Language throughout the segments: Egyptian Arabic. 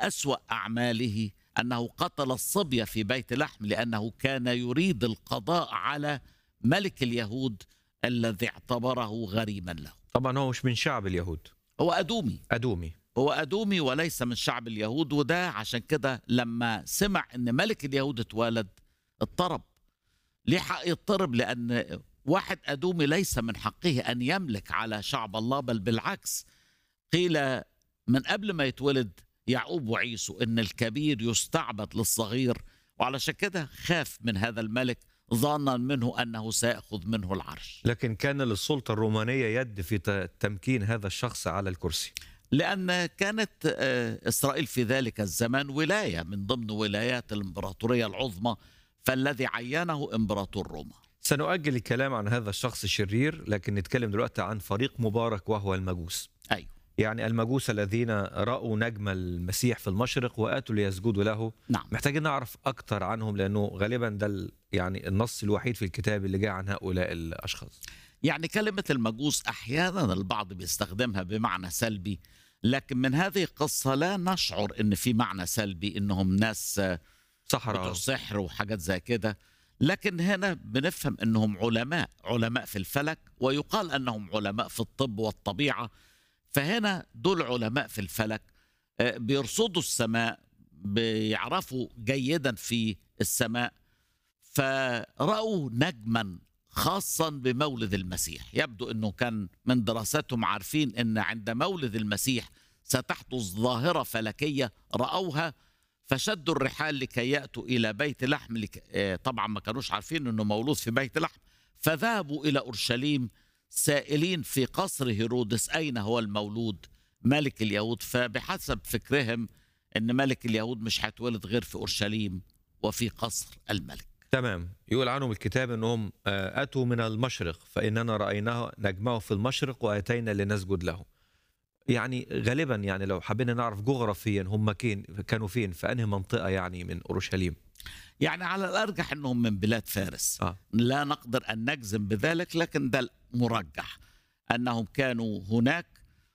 أسوأ أعماله أنه قتل الصبية في بيت لحم لأنه كان يريد القضاء على ملك اليهود الذي اعتبره غريما له طبعا هو مش من شعب اليهود هو أدومي أدومي هو أدومي وليس من شعب اليهود وده عشان كده لما سمع أن ملك اليهود اتولد اضطرب ليه حق يضطرب لأن واحد أدومي ليس من حقه أن يملك على شعب الله بل بالعكس قيل من قبل ما يتولد يعقوب وعيسو أن الكبير يستعبد للصغير وعلشان كده خاف من هذا الملك ظانا منه أنه سيأخذ منه العرش لكن كان للسلطة الرومانية يد في ت- تمكين هذا الشخص على الكرسي لأن كانت آه، إسرائيل في ذلك الزمان ولاية من ضمن ولايات الإمبراطورية العظمى فالذي عينه إمبراطور روما سنؤجل الكلام عن هذا الشخص الشرير لكن نتكلم دلوقتي عن فريق مبارك وهو المجوس أيوه يعني المجوس الذين رأوا نجم المسيح في المشرق وآتوا ليسجدوا له نعم محتاجين نعرف أكتر عنهم لأنه غالبا ده ال- يعني النص الوحيد في الكتاب اللي جاء عن هؤلاء الأشخاص يعني كلمة المجوس أحيانا البعض بيستخدمها بمعنى سلبي لكن من هذه القصة لا نشعر أن في معنى سلبي أنهم ناس آه، بتوع صحراء سحر وحاجات زي كده لكن هنا بنفهم أنهم علماء علماء في الفلك ويقال أنهم علماء في الطب والطبيعة فهنا دول علماء في الفلك آه، بيرصدوا السماء بيعرفوا جيدا في السماء فرأوا نجما خاصا بمولد المسيح يبدو أنه كان من دراستهم عارفين أن عند مولد المسيح ستحدث ظاهرة فلكية رأوها فشدوا الرحال لكي يأتوا إلى بيت لحم لك... آه، طبعا ما كانوش عارفين أنه مولود في بيت لحم فذهبوا إلى أورشليم سائلين في قصر هيرودس أين هو المولود ملك اليهود فبحسب فكرهم أن ملك اليهود مش هيتولد غير في أورشليم وفي قصر الملك تمام يقول عنهم الكتاب أنهم آه، أتوا من المشرق فإننا رأيناه نجمه في المشرق وأتينا لنسجد له يعني غالبا يعني لو حبينا نعرف جغرافيا هم كين كانوا فين في أنهي منطقة يعني من أورشليم يعني على الأرجح أنهم من بلاد فارس آه. لا نقدر أن نجزم بذلك لكن ده المرجح أنهم كانوا هناك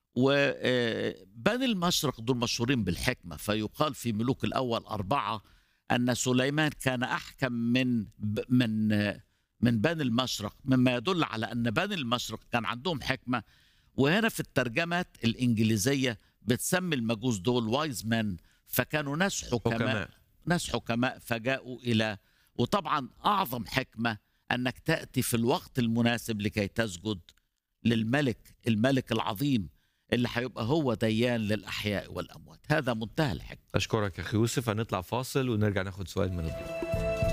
وبني المشرق دول مشهورين بالحكمة فيقال في ملوك الأول أربعة أن سليمان كان أحكم من ب- من آه، من بني المشرق مما يدل على أن بني المشرق كان عندهم حكمة وهنا في الترجمات الإنجليزية بتسمي المجوس دول وايز مان فكانوا ناس حكماء حكماء ناس حكماء فجاءوا إلى وطبعا أعظم حكمة أنك تأتي في الوقت المناسب لكي تسجد للملك الملك العظيم اللي هيبقى هو ديان للأحياء والأموات هذا منتهى الحكمة أشكرك يا أخي يوسف هنطلع فاصل ونرجع ناخد سؤال من الضيوف